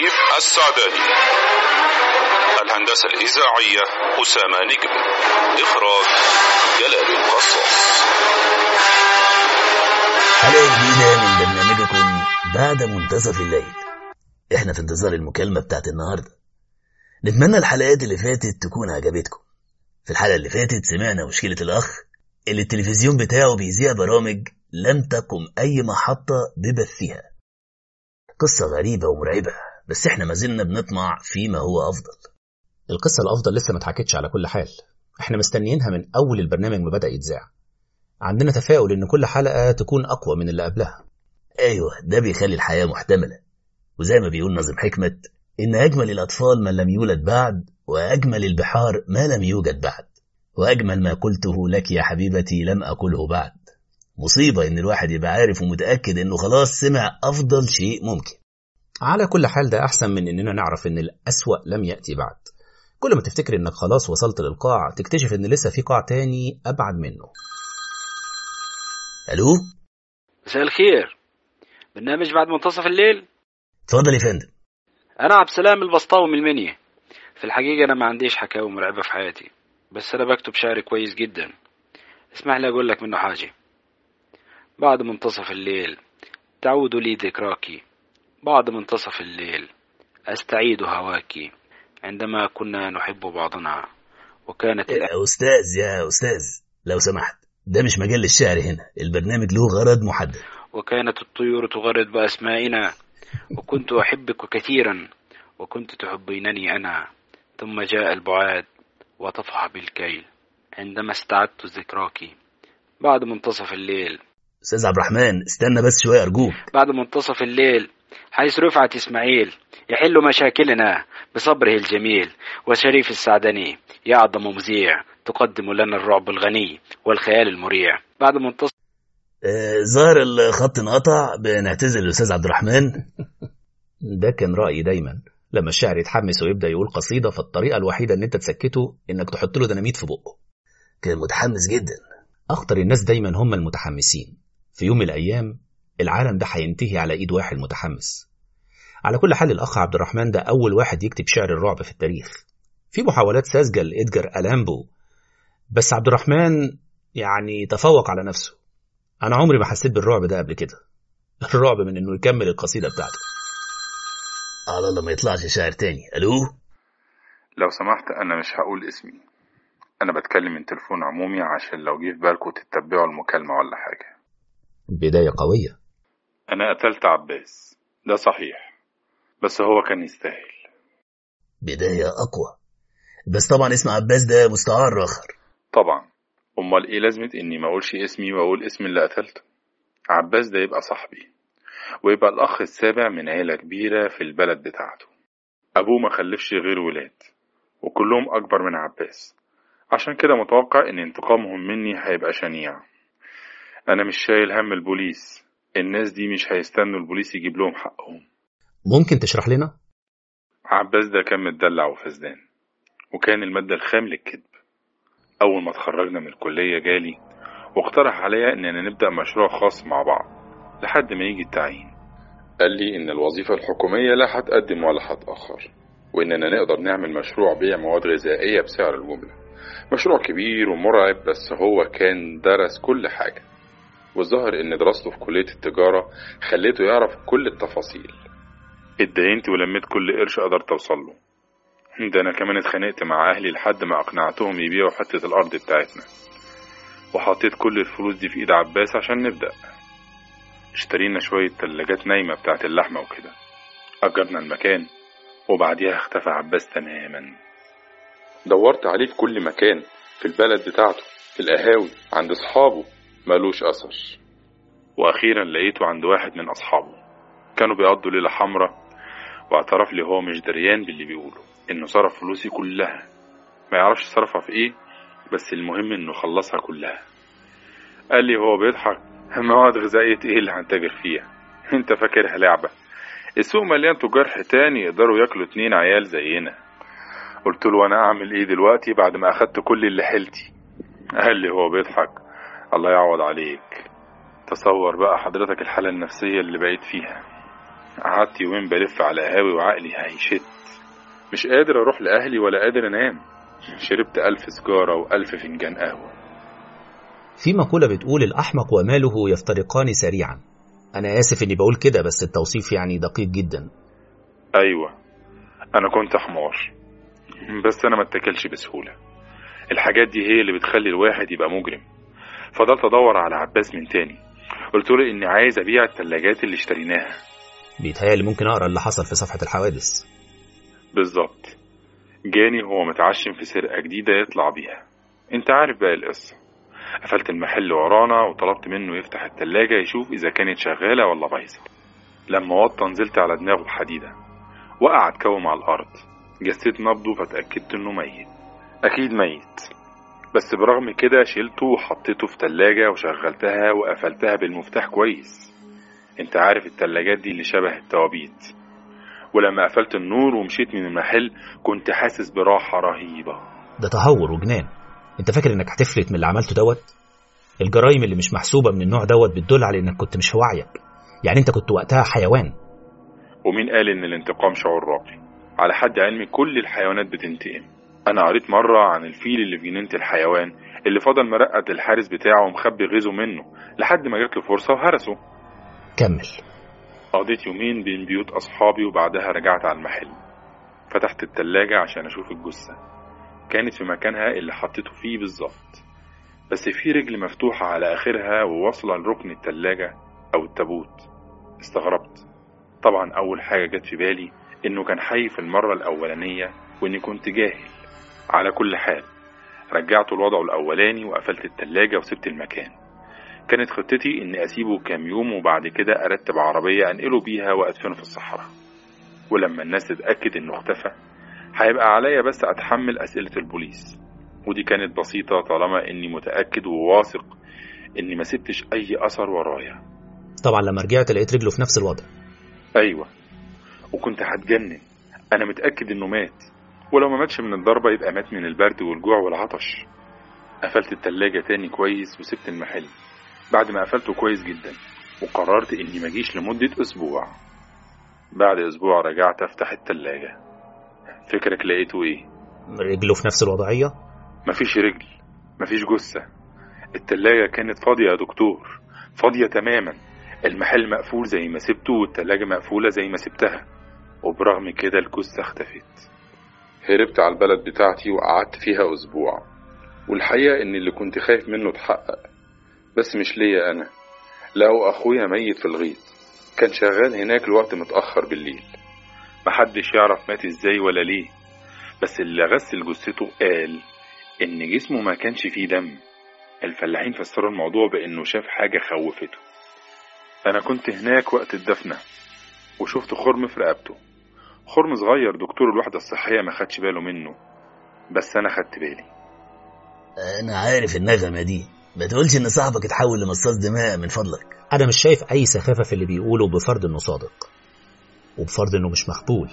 شريف السعداني الهندسة الإذاعية أسامة نجم إخراج جلال القصاص حلقة جديدة من برنامجكم بعد منتصف الليل احنا في انتظار المكالمة بتاعت النهاردة نتمنى الحلقات اللي فاتت تكون عجبتكم في الحلقة اللي فاتت سمعنا مشكلة الأخ اللي التلفزيون بتاعه بيذيع برامج لم تقم أي محطة ببثها قصة غريبة ومرعبة بس احنا ما زلنا بنطمع فيما هو أفضل القصة الأفضل لسه ما اتحكتش على كل حال احنا مستنيينها من أول البرنامج ما بدأ يتذاع عندنا تفاؤل إن كل حلقة تكون أقوى من اللي قبلها أيوة ده بيخلي الحياة محتملة وزي ما بيقول ناظم حكمة إن أجمل الأطفال من لم يولد بعد وأجمل البحار ما لم يوجد بعد وأجمل ما قلته لك يا حبيبتي لم أقله بعد مصيبة إن الواحد يبقى عارف ومتأكد إنه خلاص سمع أفضل شيء ممكن على كل حال ده أحسن من إننا نعرف إن الأسوأ لم يأتي بعد كل ما تفتكر إنك خلاص وصلت للقاع تكتشف إن لسه في قاع تاني أبعد منه ألو مساء الخير برنامج بعد منتصف الليل اتفضل يا فندم انا عبد السلام البسطاوي من المنيا في الحقيقه انا ما عنديش حكاوي مرعبه في حياتي بس انا بكتب شعر كويس جدا اسمح لي اقول لك منه حاجه بعد منتصف الليل تعود لي ذكراك بعد منتصف الليل استعيد هواك عندما كنا نحب بعضنا وكانت يا أستاذ يا أستاذ لو سمحت ده مش مجال الشعر هنا البرنامج له غرض محدد وكانت الطيور تغرد بأسمائنا وكنت أحبك كثيرا وكنت تحبينني أنا ثم جاء البعاد وطفح بالكيل عندما استعدت ذكراك بعد منتصف الليل أستاذ عبد الرحمن استنى بس شوية أرجوك بعد منتصف الليل حيث رفعت إسماعيل يحل مشاكلنا بصبره الجميل وشريف السعدني يا أعظم مذيع تقدم لنا الرعب الغني والخيال المريع بعد منتصف آه، ظاهر الخط انقطع بنعتذر للأستاذ عبد الرحمن ده كان رأيي دايما لما الشاعر يتحمس ويبدأ يقول قصيدة فالطريقة الوحيدة إن أنت تسكته إنك تحط له ديناميت في بقه كان متحمس جدا أخطر الناس دايما هم المتحمسين في يوم من الأيام العالم ده هينتهي على إيد واحد متحمس على كل حال الأخ عبد الرحمن ده أول واحد يكتب شعر الرعب في التاريخ في محاولات ساذجة لإدجار ألامبو بس عبد الرحمن يعني تفوق على نفسه أنا عمري ما حسيت بالرعب ده قبل كده الرعب من إنه يكمل القصيدة بتاعته على الله ما يطلعش شاعر تاني ألو لو سمحت أنا مش هقول اسمي أنا بتكلم من تليفون عمومي عشان لو جه في بالكم تتبعوا المكالمة ولا حاجة بداية قوية أنا قتلت عباس ده صحيح بس هو كان يستاهل بداية أقوى بس طبعا اسم عباس ده مستعار آخر طبعا أمال إيه لازمة إني ما أقولش اسمي وأقول اسم اللي قتلته عباس ده يبقى صاحبي ويبقى الأخ السابع من عيلة كبيرة في البلد بتاعته أبوه ما خلفش غير ولاد وكلهم أكبر من عباس عشان كده متوقع إن انتقامهم مني هيبقى شنيع أنا مش شايل هم البوليس الناس دي مش هيستنوا البوليس يجيب لهم حقهم ممكن تشرح لنا؟ عباس ده كان متدلع وفسدان وكان المادة الخام للكذب أول ما اتخرجنا من الكلية جالي واقترح عليا إننا نبدأ مشروع خاص مع بعض لحد ما يجي التعيين قال لي إن الوظيفة الحكومية لا هتقدم ولا هتأخر وإننا نقدر نعمل مشروع بيع مواد غذائية بسعر الجملة مشروع كبير ومرعب بس هو كان درس كل حاجة والظاهر إن دراسته في كلية التجارة خليته يعرف كل التفاصيل اتدينت ولميت كل قرش قدرت أوصل له ده أنا كمان اتخانقت مع أهلي لحد ما أقنعتهم يبيعوا حتة الأرض بتاعتنا وحطيت كل الفلوس دي في إيد عباس عشان نبدأ اشترينا شوية تلاجات نايمة بتاعت اللحمة وكده أجرنا المكان وبعديها اختفى عباس تماما دورت عليه في كل مكان في البلد بتاعته في القهاوي عند أصحابه ملوش أثر وأخيرا لقيته عند واحد من أصحابه كانوا بيقضوا ليلة حمرا واعترف لي هو مش دريان باللي بيقوله إنه صرف فلوسي كلها ما يعرفش صرفها في إيه بس المهم إنه خلصها كلها قال لي هو بيضحك مواد غذائية إيه اللي هنتاجر فيها أنت فاكرها لعبة السوق مليان تجار حيتان يقدروا ياكلوا اتنين عيال زينا قلت له انا اعمل ايه دلوقتي بعد ما اخدت كل اللي حيلتي قال لي هو بيضحك الله يعوض عليك تصور بقى حضرتك الحالة النفسية اللي بقيت فيها قعدت يومين بلف على قهاوي وعقلي هيشت مش قادر اروح لاهلي ولا قادر انام شربت ألف سجارة وألف فنجان قهوة في مقولة بتقول الأحمق وماله يفترقان سريعا أنا آسف إني بقول كده بس التوصيف يعني دقيق جدا أيوة أنا كنت حمار بس أنا ما اتكلش بسهولة الحاجات دي هي اللي بتخلي الواحد يبقى مجرم فضلت أدور على عباس من تاني قلت له إني عايز أبيع التلاجات اللي اشتريناها بيتهيألي ممكن أقرأ اللي حصل في صفحة الحوادث بالظبط جاني هو متعشم في سرقة جديدة يطلع بيها انت عارف بقى القصة قفلت المحل ورانا وطلبت منه يفتح التلاجة يشوف إذا كانت شغالة ولا بايظة لما وطى نزلت على دماغه بحديدة وقع اتكوم على الأرض جسيت نبضه فتأكدت إنه ميت أكيد ميت بس برغم كده شلته وحطيته في تلاجة وشغلتها وقفلتها بالمفتاح كويس انت عارف التلاجات دي اللي شبه التوابيت ولما قفلت النور ومشيت من المحل كنت حاسس براحة رهيبة ده تهور وجنان أنت فاكر إنك هتفلت من اللي عملته دوت الجرايم اللي مش محسوبة من النوع دوت بتدل على إنك كنت مش في وعيك يعني أنت كنت وقتها حيوان ومين قال إن الانتقام شعور راقي على حد علمي كل الحيوانات بتنتقم أنا قريت مرة عن الفيل اللي في جنينة الحيوان اللي فضل مرقد الحارس بتاعه ومخبي غيظه منه لحد ما جات له فرصة وهرسه كمل قضيت يومين بين بيوت أصحابي وبعدها رجعت على المحل فتحت التلاجة عشان أشوف الجثة كانت في مكانها اللي حطيته فيه بالظبط بس في رجل مفتوحة على آخرها وواصلة لركن التلاجة أو التابوت استغربت طبعا أول حاجة جت في بالي إنه كان حي في المرة الأولانية وإني كنت جاهل على كل حال رجعته لوضعه الأولاني وقفلت التلاجة وسبت المكان كانت خطتي إني أسيبه كام يوم وبعد كده أرتب عربية أنقله بيها وأدفنه في الصحراء ولما الناس تتأكد إنه اختفى هيبقى عليا بس أتحمل أسئلة البوليس ودي كانت بسيطة طالما إني متأكد وواثق إني ما سبتش أي أثر ورايا طبعا لما رجعت لقيت رجله في نفس الوضع أيوة وكنت هتجنن أنا متأكد إنه مات ولو ما ماتش من الضربة يبقى مات من البرد والجوع والعطش قفلت التلاجة تاني كويس وسبت المحل بعد ما قفلته كويس جدا وقررت إني مجيش لمدة أسبوع بعد أسبوع رجعت أفتح التلاجة فكرك لقيته إيه؟ رجله في نفس الوضعية مفيش رجل مفيش جثة التلاجة كانت فاضية يا دكتور فاضية تماما المحل مقفول زي ما سبته والتلاجة مقفولة زي ما سبتها وبرغم كده الجثة اختفت هربت على البلد بتاعتي وقعدت فيها أسبوع والحقيقة إن اللي كنت خايف منه اتحقق بس مش ليا أنا لقوا أخويا ميت في الغيط كان شغال هناك الوقت متأخر بالليل محدش يعرف مات ازاي ولا ليه بس اللي غسل جثته قال إن جسمه ما كانش فيه دم الفلاحين فسروا الموضوع بإنه شاف حاجة خوفته أنا كنت هناك وقت الدفنة وشفت خرم في رقبته خرم صغير دكتور الوحدة الصحية ما خدش باله منه بس أنا خدت بالي أنا عارف النغمة دي ما تقولش إن صاحبك اتحول لمصاص دماء من فضلك أنا مش شايف أي سخافة في اللي بيقوله بفرض إنه صادق وبفرض إنه مش مخبول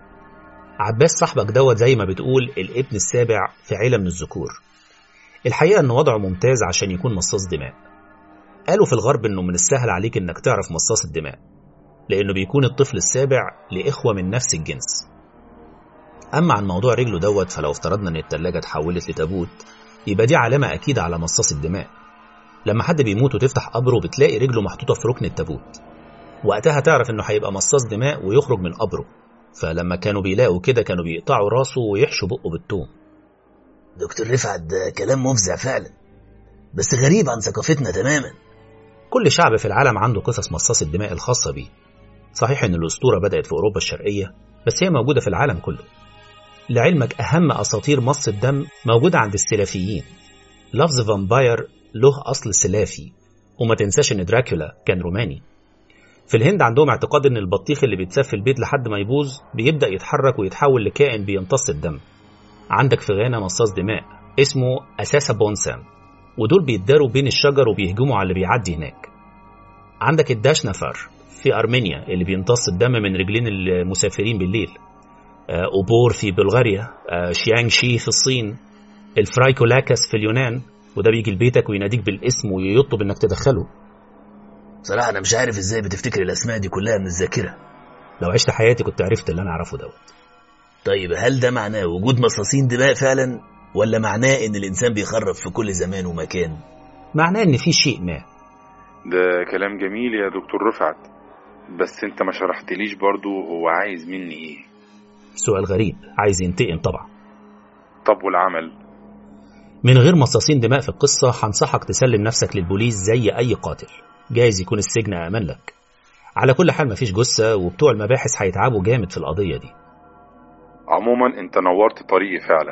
عباس صاحبك دوت زي ما بتقول الابن السابع في عيلة من الذكور الحقيقة إن وضعه ممتاز عشان يكون مصاص دماء قالوا في الغرب إنه من السهل عليك إنك تعرف مصاص الدماء لأنه بيكون الطفل السابع لإخوة من نفس الجنس أما عن موضوع رجله دوت فلو افترضنا إن التلاجة اتحولت لتابوت يبقى دي علامة أكيد على مصاص الدماء لما حد بيموت وتفتح قبره بتلاقي رجله محطوطة في ركن التابوت وقتها تعرف إنه هيبقى مصاص دماء ويخرج من قبره فلما كانوا بيلاقوا كده كانوا بيقطعوا راسه ويحشوا بقه بالثوم دكتور رفعت ده كلام مفزع فعلا بس غريب عن ثقافتنا تماما كل شعب في العالم عنده قصص مصاص الدماء الخاصة بيه صحيح إن الأسطورة بدأت في أوروبا الشرقية بس هي موجودة في العالم كله لعلمك أهم أساطير مص الدم موجودة عند السلافيين لفظ فامباير له أصل سلافي وما تنساش إن دراكولا كان روماني في الهند عندهم اعتقاد إن البطيخ اللي بيتساب في البيت لحد ما يبوظ بيبدأ يتحرك ويتحول لكائن بيمتص الدم عندك في غانا مصاص دماء اسمه أساسا بونسام ودول بيتداروا بين الشجر وبيهجموا على اللي بيعدي هناك عندك الداشنفر في أرمينيا اللي بيمتص الدم من رجلين المسافرين بالليل أوبور في بلغاريا شيانغ شي في الصين الفرايكولاكس في اليونان وده بيجي لبيتك ويناديك بالاسم ويطلب انك تدخله بصراحة أنا مش عارف إزاي بتفتكر الأسماء دي كلها من الذاكرة لو عشت حياتي كنت عرفت اللي انا اعرفه دوت طيب هل ده معناه وجود مصاصين دماء فعلا ولا معناه ان الانسان بيخرب في كل زمان ومكان معناه ان في شيء ما ده كلام جميل يا دكتور رفعت بس انت ما شرحتليش برضو هو عايز مني ايه سؤال غريب عايز ينتقم طبعا طب والعمل من غير مصاصين دماء في القصة هنصحك تسلم نفسك للبوليس زي أي قاتل جايز يكون السجن أمان لك على كل حال مفيش جثة وبتوع المباحث هيتعبوا جامد في القضية دي عموما انت نورت طريقي فعلا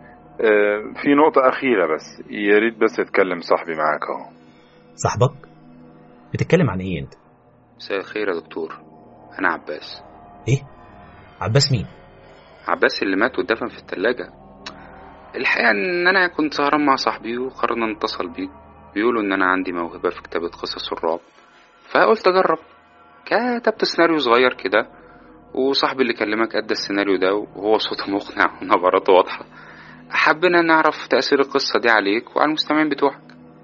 اه في نقطة أخيرة بس يا ريت بس اتكلم صاحبي معاك اهو صاحبك بتتكلم عن ايه انت مساء الخير يا دكتور انا عباس ايه عباس مين عباس اللي مات واتدفن في التلاجة الحقيقة ان انا كنت سهران مع صاحبي وقررنا نتصل بيه بيقولوا ان انا عندي موهبة في كتابة قصص الرعب فقلت اجرب كتبت سيناريو صغير كده وصاحبي اللي كلمك ادى السيناريو ده وهو صوته مقنع ونبراته واضحة حبينا نعرف تأثير القصة دي عليك وعلى المستمعين بتوعك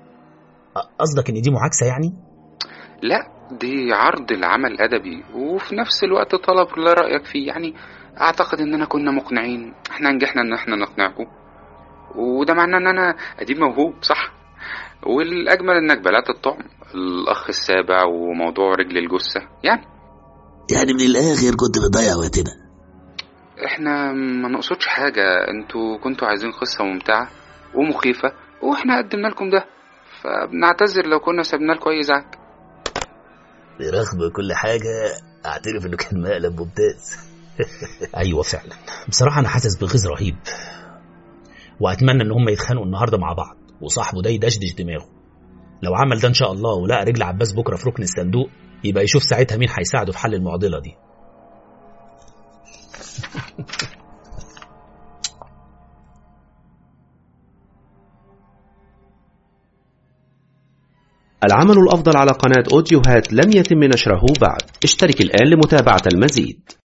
قصدك ان دي معاكسة يعني لا دي عرض العمل أدبي وفي نفس الوقت طلب لرأيك فيه يعني أعتقد إننا كنا مقنعين إحنا نجحنا إن إحنا نقنعكم وده معناه إن أنا أديب موهوب صح والأجمل إنك بلعت الطعم الأخ السابع وموضوع رجل الجثة يعني يعني من الاخر كنت بتضيع وقتنا إحنا ما نقصدش حاجة أنتوا كنتوا عايزين قصة ممتعة ومخيفة وإحنا قدمنا لكم ده فبنعتذر لو كنا سبنا لكم أي إزعاج برغم كل حاجة اعترف انه كان مقلب ممتاز ايوه فعلا بصراحة انا حاسس بغيظ رهيب واتمنى ان هم يتخانقوا النهارده مع بعض وصاحبه ده يدشدش دماغه لو عمل ده ان شاء الله ولقى رجل عباس بكره في ركن الصندوق يبقى يشوف ساعتها مين هيساعده في حل المعضله دي العمل الأفضل على قناة أوديوهات لم يتم نشره بعد اشترك الآن لمتابعة المزيد